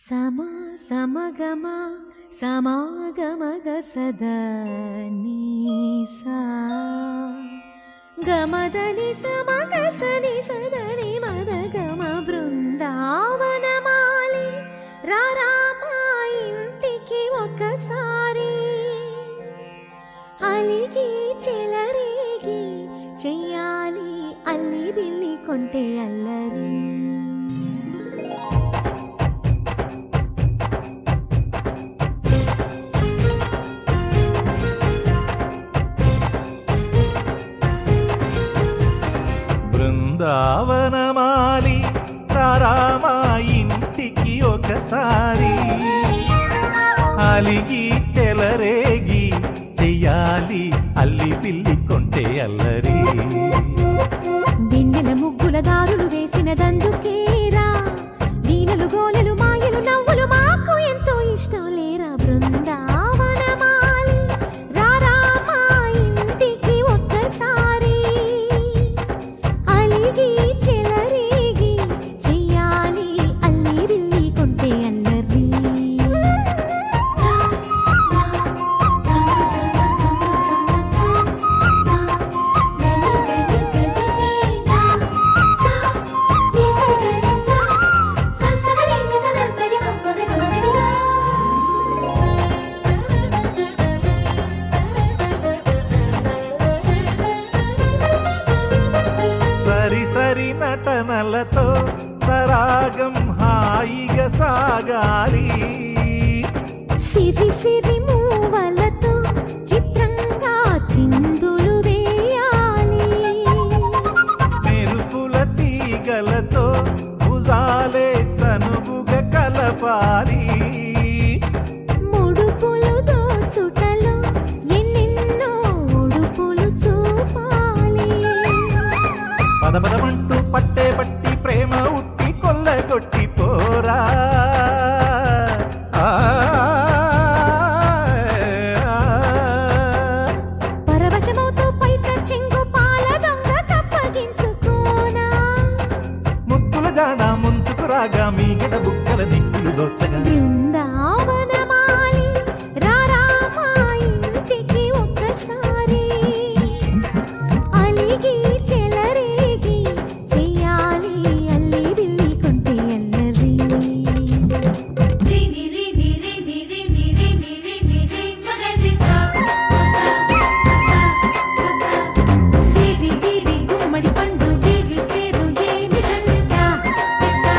సమా సమగమ సమాగమగ సదా నీసా గమదని సమగ సని సదని మదగమ బృందావనమాలి రారామా ఇంటికి ఒకసారి అలిగి చెలరేగి చెయ్యాలి అల్లి బిల్లి కొంటే అల్లరి బృందావనమాలి రారామా ఇంటికి ఒకసారి అలిగి చెలరేగి చెయ్యాలి అల్లి పిల్లి కొంటే అల్లరి వెన్నెల ముగ్గుల దారులు వేసిన దందుకేరా వీణలు గోలెలు మాయలు నవ్వులు మాకు ఎంతో ఇష్టం లేరా బృందావనమాలి రారా మా ఇంటికి ఒక్కసారి అలిగి చెలరేగి చెయ్యాలి అల్లి బిల్లి కొంటే అల్లరి సరి సరి నటనలతో సరాగం హాయిగా సాగాలి సిరి సిరి మూవలతో చిత్రంగా చిందులు వేయాలి మెరుపుల తీగలతో భుజాలే చనువుగా కలపాలి ముడుపులు దోచుటలో ఎన్నెన్నో ఉడుపులు చూపాలి పదపదమంటూ పట్టే పట్టి ప్రేమ ఉట్టి కొల్లగొట్టి పోరా ఆ, పరవశమవుతూ పైట చెంగు పాల దొంగ కప్పగించుకోనా ముక్కుల జాన ముందుకు రాగా మీగడ బుక్కల దిక్కులు దోచగా బృందావనమాలి రారా మా ఇంటికి ఒక్కసారి అలిగి చెలరేగి చెయ్యాలి అల్లి బిల్లి కొంటే అల్లరి రిని రిని రిని రిని రిని రిని రి మగరి సా సా సా గిరి గిరి గుమ్మడి పండు గిరి పేరు ఏమిటంట టట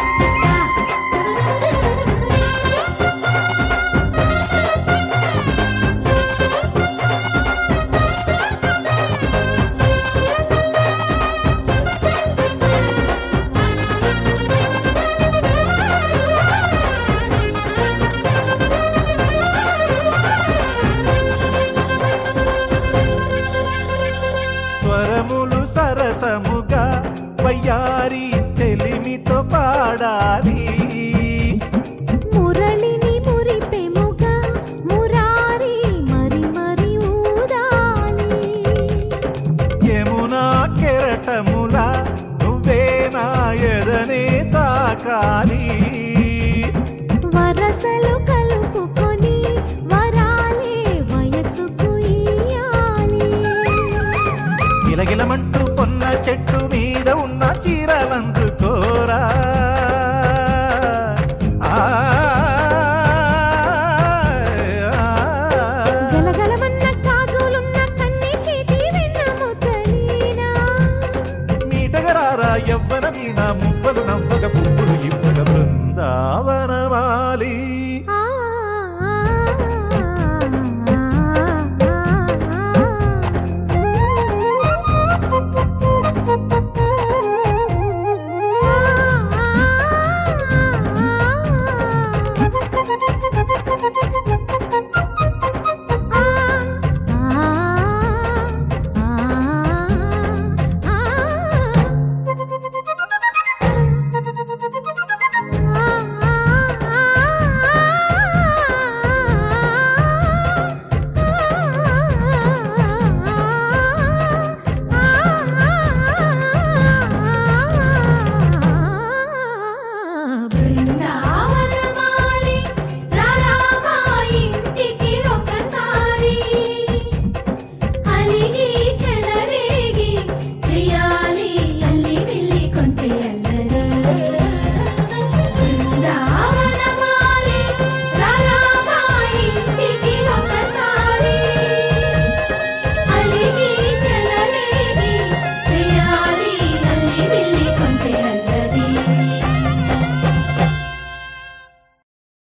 స్వరములు సరసముగా వయ్యారి చెలిమితో పాడాలి మురళిని మురిపెముగా మురారి మరి మరి ఊదాలి యమునా కెరటముల నువ్వే నా ఎదనే తాకాలి వరసలు కలుపుకొని వరాలే వయసుకు ఇయ్యాలి గిలగిలమంటూ పొన్న చెట్టు మీద ఉన్న చీరలందుకోరా ఆ, గలగలమన్న గాజులున్న కన్ని చేతి వెన్న ముద్దలీనా మీటగరారా ఎవ్వన మీన మువ్వలు నవ్వక పువ్వులు ఇవ్వక బృందావనమాలి